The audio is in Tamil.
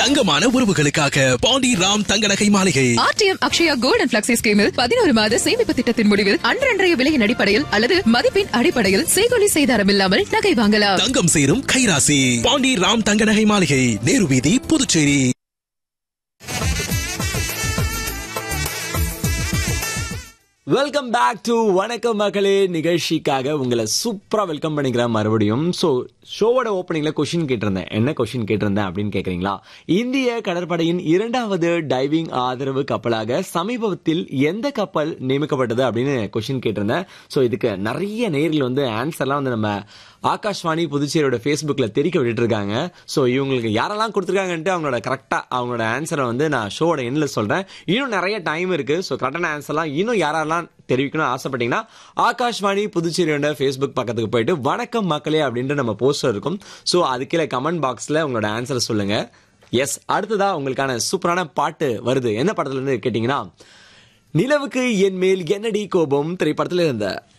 தங்கமான உறவுகளுக்காக பாண்டி ராம் தங்க நகை மாளிகை RTM Akshaya gold and flexi ஸ்கீமில் பதினோரு மாத சேமிப்பு திட்டத்தின் முடிவில் அன்றன்றைய விலையின் அடிப்படையில் அல்லது மதிப்பின் அடிப்படையில் செய்கொலி செய்தாரம் இல்லாமல் நகை வாங்கலாம் தங்கம் சேரும் கைராசி பாண்டி ராம் தங்க நகை மாளிகை நேரு வீதி புதுச்சேரி வெல்கம் பேக் டு வணக்கம் மகளே நிகழ்ச்சிக்காக உங்களை சூப்பரா வெல்கம் பண்ணிக்கிறேன் மறுபடியும் ஸோ ஷோவோட ஓப்பனிங்ல கொஷின் கேட்டிருந்தேன் என்ன கொஷின் கேட்டிருந்தேன் அப்படின்னு கேக்குறீங்களா இந்திய கடற்படையின் இரண்டாவது டைவிங் ஆதரவு கப்பலாக சமீபத்தில் எந்த கப்பல் நியமிக்கப்பட்டது அப்படின்னு கொஷின் கேட்டிருந்தேன் ஸோ இதுக்கு நிறைய நேரில் வந்து ஆன்சர்லாம் வந்து நம்ம ஆகாஷ்வாணி புதுச்சேரியோட ஃபேஸ்புக்கில் தெரிக்க விட்டுட்டு இருக்காங்க ஸோ இவங்களுக்கு யாரெல்லாம் கொடுத்துருக்காங்கன்ட்டு அவங்களோட கரெக்டாக அவங்களோட ஆன்சரை வந்து நான் ஷோவோட எண்ணில் சொல்கிறேன் இன்னும் நிறைய டைம் இருக்குது ஸோ கரெக்டான ஆன்சர்லாம் இன்னும் யாரெல்லாம் தெரிவிக்கணும்னு ஆசைப்பட்டீங்கன்னா ஆகாஷ்வாணி புதுச்சேரியோட ஃபேஸ்புக் பக்கத்துக்கு போயிட்டு வணக்கம் மக்களே அப்படின்ட்டு நம்ம போஸ்டர் இருக்கும் ஸோ அது கீழே கமெண்ட் பாக்ஸில் உங்களோட ஆன்சரை சொல்லுங்கள் எஸ் அடுத்ததா உங்களுக்கான சூப்பரான பாட்டு வருது என்ன படத்துல இருந்து கேட்டிங்கன்னா நிலவுக்கு என் மேல் என்னடி கோபம் திரைப்படத்தில் இருந்த